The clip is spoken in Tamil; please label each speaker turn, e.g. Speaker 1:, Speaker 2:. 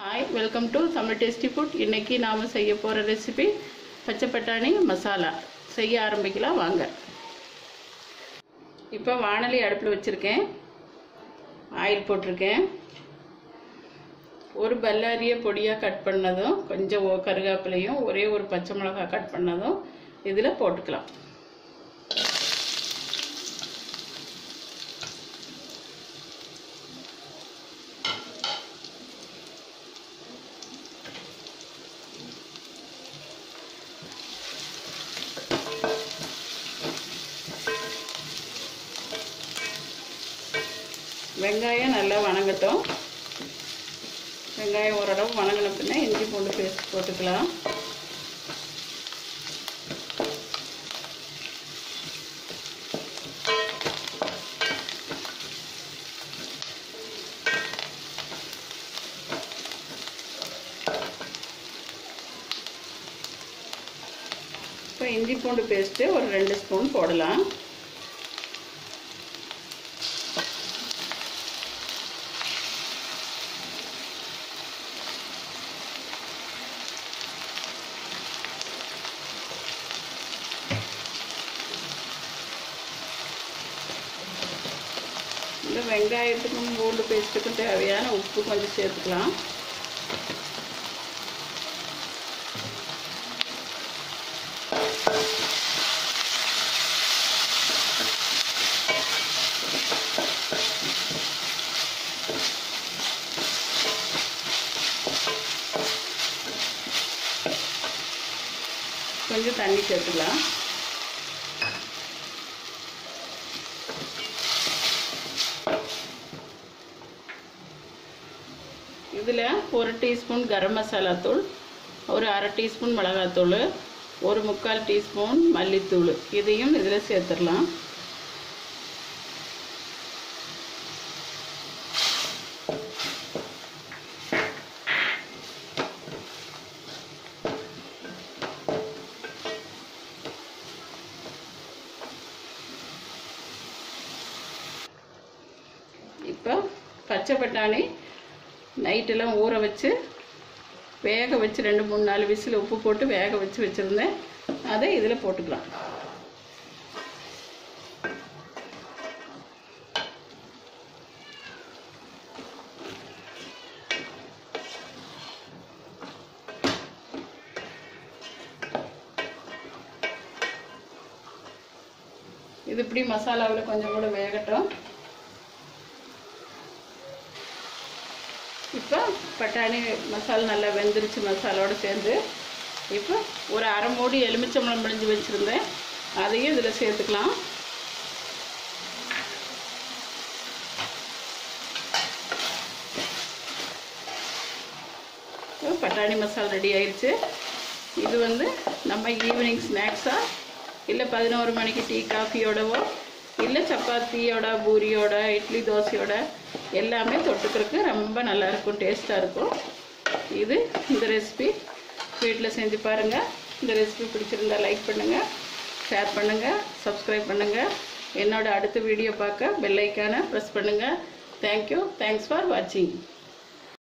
Speaker 1: hi welcome to Tamil tasty food இன்றைக்கி நாம் செய்ய போகிற ரெசிபி பச்சை பட்டாணி மசாலா செய்ய ஆரம்பிக்கலாம் வாங்க இப்போ வானொலி அடுப்பில் வச்சுருக்கேன் ஆயில் போட்டிருக்கேன் ஒரு பல்லாரியை பொடியாக கட் பண்ணதும் கொஞ்சம் ஒ- கருவேப்பிலையும் ஒரே ஒரு பச்சை மிளகாய் கட் பண்ணதும் இதில் போட்டுக்கலாம் வெங்காயம் நல்லா வணங்கட்டும் வெங்காயம் ஓரளவு வணங்கின பின்ன இஞ்சி பூண்டு பேஸ்ட் போட்டுக்கலாம் இப்போ இஞ்சி பூண்டு பேஸ்ட்டு ஒரு ரெண்டு ஸ்பூன் போடலாம் இந்த வெங்காயத்துக்கும் பூண்டு பேஸ்ட்டுக்கும் தேவையான உப்பு கொஞ்சம் சேர்த்துக்கலாம் கொஞ்சம் தண்ணி சேர்த்துக்கலாம் இதில் ஒரு டீஸ்பூன் கரம் மசாலா தூள் ஒரு அரை டீஸ்பூன் மிளகாத்தூள் ஒரு முக்கால் டீஸ்பூன் மல்லித்தூள் இதையும் இதில் சேர்த்துடலாம் இப்போ பச்சை பட்டாணி நைட்டெல்லாம் ஊற வச்சு வேக வச்சு ரெண்டு மூணு நாலு விசில் உப்பு போட்டு வேக வச்சு வச்சுருந்தேன் அதை இதில் போட்டுக்கலாம் இது இப்படி மசாலாவில் கொஞ்சம் கூட வேகட்டும் இப்போ பட்டாணி மசாலா நல்லா வெந்துருச்சு மசாலோடு சேர்ந்து இப்போ ஒரு அரை மூடி எலுமிச்சம்பழம் பிழிஞ்சு வச்சுருந்தேன் அதையும் இதில் சேர்த்துக்கலாம் இப்போ பட்டாணி மசாலா ரெடி ஆயிடுச்சு இது வந்து நம்ம ஈவினிங் ஸ்நாக்ஸாக இல்லை பதினோரு மணிக்கு டீ காஃபியோடவோ இல்லை சப்பாத்தியோட பூரியோட இட்லி தோசையோட எல்லாமே தொட்டுக்கிறதுக்கு ரொம்ப நல்லா இருக்கும் டேஸ்ட்டாக இருக்கும் இது இந்த ரெசிபி வீட்டில் செஞ்சு பாருங்கள் இந்த ரெசிபி பிடிச்சிருந்தா லைக் பண்ணுங்கள் ஷேர் பண்ணுங்கள் சப்ஸ்கிரைப் பண்ணுங்கள் என்னோட அடுத்த வீடியோ பார்க்க பெல் ஐக்கானை ப்ரெஸ் பண்ணுங்கள் தேங்க்யூ தேங்க்ஸ் ஃபார் வாட்சிங்